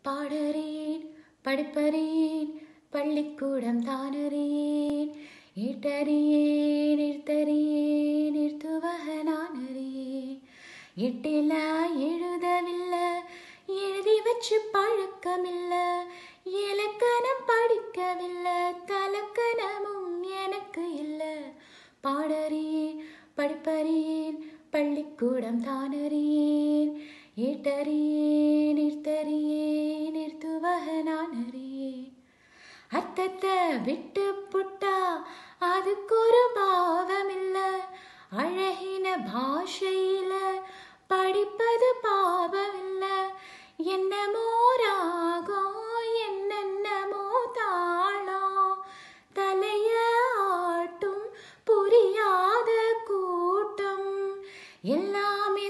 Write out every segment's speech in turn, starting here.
பாடறியேன் படிப்பறியேன் பள்ளிக்கூடம் தானறியேன் ஈட்டறியேன் நிறுத்தறியேன் நிறுத்துவக நான் அறியேன் எட்டில எழுதவில்லை எழுதி வச்சு பழக்கமில்ல இலக்கணம் படிக்கவில்லை தலக்கணமும் எனக்கு இல்லை பாடறியேன் படிப்பறியேன் பள்ளிக்கூடம் தானறியேன் ஈட்டறியேன் நிறுத்தறியேன் நிறுத்துவக நான் அறியேன் அர்த்தத்தை விட்டு புட்டா அதுக்கு ஒரு பாவமில்ல அழகின பாஷையில படிப்பது பாவமில்ல என்னமோ ராகம் என்னென்னமோ தாளம் தலைய ஆட்டும் புரியாத கூட்டம் எல்லாமே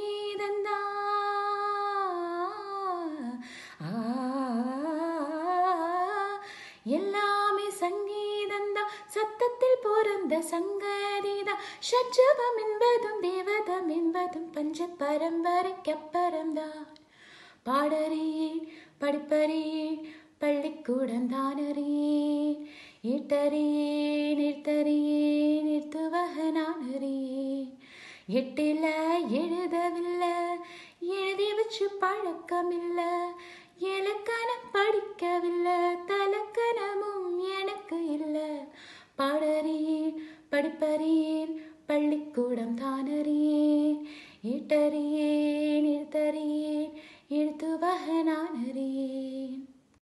சங்கீதந்தான் எல்லாமே சங்கீதந்தான் சத்தத்தில் பிறந்த சங்கதிதான் ஷட்ஜபம் என்பதும் தேவதம் என்பதும் பஞ்ச பரம்பரைக்கப்புறம்தான் பாடறியேன் படிப்பறியேன் பள்ளிக்கூடம் தானறியேன் ஈட்டறியேன் நிறுத்தறியேன் நிறுத்துவக நான் அறியேன் எட்டில எழுதவில்லை எழுதி வச்சு பழக்கமில்ல இலக்கணம் படிக்கவில்லை தலக்கணமும் எனக்கு இல்லை பாடறியேன் படிப்பறியேன் பள்ளிக்கூடம் தானறியேன்